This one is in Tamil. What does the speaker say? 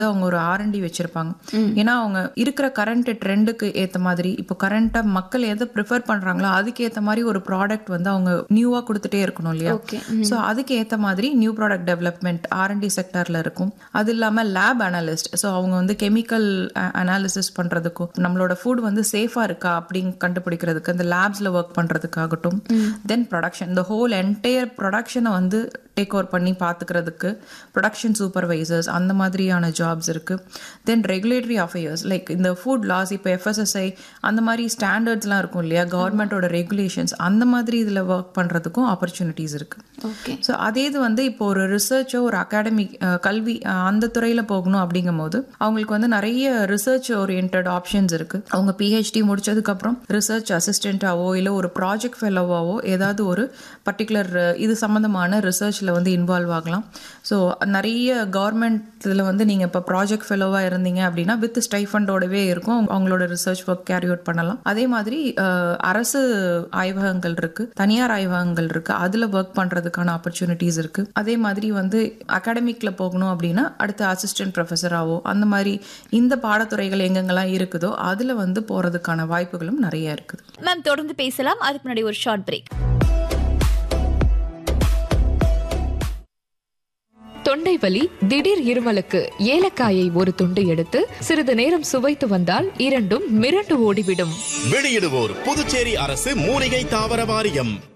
அவங்க ஒரு ஆர்என்டி வச்சிருப்பாங்க ஏன்னா அவங்க இருக்கிற கரண்ட் ட்ரெண்டுக்கு ஏத்த மாதிரி இப்போ கரண்டா மக்கள் எதை ப்ரிஃபர் பண்றாங்களோ அதுக்கு ஏத்த மாதிரி ஒரு ப்ராடக்ட் வந்து அவங்க நியூவா கொடுத்துட்டே இருக்கணும் இல்லையா ஓகே ஸோ அதுக்கு ஏத்த மாதிரி நியூ ப்ராடக்ட் டெவலப்மெண்ட் ஆர்என்டி செக்டர்ல இருக்கும் அது இல்லாம லேப் அனாலிஸ்ட் ஸோ அவங்க வந்து கெமிக்கல் அனாலிசிஸ் பண்றதுக்கும் நம்மளோட ஃபுட் வந்து சேஃபா இருக்கா அப்படின்னு கண்டுபிடிக்கிறதுக்கு அந்த லேப்ஸ்ல ஒர்க் பண்றதுக்காகட்டும் தென் ப்ரொடக்ஷன் இந்த ஹோல் என்டையர் ப்ரொடக்ஷனை வந்து டேக் ஓவர் பண்ணி பார்த்துக்கிறதுக்கு ப்ரொடக்ஷன் சூப்பர்வைசர்ஸ் அந்த மாதிரியான ஜாப்ஸ் இருக்கு தென் ரெகுலேட்டரி அஃபேர்ஸ் லைக் இந்த ஃபுட் லாஸ் இப்போ எஃப்எஸ்எஸ்ஐ அந்த மாதிரி ஸ்டாண்டர்ட்ஸ்லாம் இருக்கும் இல்லையா கவர்மெண்ட்டோட ரெகுலேஷன்ஸ் அந்த மாதிரி இதில் ஒர்க் பண்ணுறதுக்கும் ஆப்பர்ச்சுனிட்டிஸ் இருக்கு ஓகே ஸோ அதே இது வந்து இப்போ ஒரு ரிசர்ச்சோ ஒரு அகாடமிக் கல்வி அஹ், அந்த துறையில் போகணும் அப்படிங்கும் போது அவங்களுக்கு வந்து நிறைய ரிசர்ச் ஓரியன்ட் ஆப்ஷன்ஸ் இருக்கு அவங்க பிஹெச்டி முடிச்சதுக்கப்புறம் ரிசர்ச் அசிஸ்டண்ட்டாவோ இல்லை ஒரு ப்ராஜெக்ட் ஃபெலோவாவோ ஏதாவது ஒரு பர்டிகுலர் இது சம்மந்தமான ரிசர்ச்சில் வந்து இன்வால்வ் ஆகலாம் ஸோ நிறைய கவர்மெண்ட் இதில் வந்து நீங்கள் இப்போ ப்ராஜெக்ட் ஃபெலோவாக இருந்தீங்க அப்படின்னா வித் ஸ்டைஃபண்டோடவே இருக்கும் அவங்க- அவங்களோட ரிசர்ச் ஒர்க் கேரி அவுட் பண்ணலாம் அதே மாதிரி அஹ், அரசு ஆய்வகங்கள் இருக்கு தனியார் ஆய்வகங்கள் இருக்கு அதுல ஒர்க் பண்றதுக்கான ஆப்பர்ச்சுனிட்டிஸ் இருக்கு அதே மாதிரி வந்து அகாடமிக்ல போகணும் அப்படின்னா அடுத்த அசிஸ்டன்ட் ப்ரொஃபஸராவோ அந்த மாதிரி இந்த பாடத்துறைகள் எங்கெங்கெல்லாம் இருக்குதோ அதுல வந்து போறதுக்கான வாய்ப்புகளும் நிறைய இருக்குது மேம் தொடர்ந்து பேசலாம் அதுக்கு முன்னாடி ஒரு ஷார்ட் பிரேக் தொண்டை வலி திடீர் இருமலுக்கு ஏலக்காயை ஒரு துண்டு எடுத்து சிறிது நேரம் சுவைத்து வந்தால் இரண்டும் மிரண்டு ஓடிவிடும் வெளியிடுவோர் புதுச்சேரி அரசு மூலிகை தாவர வாரியம்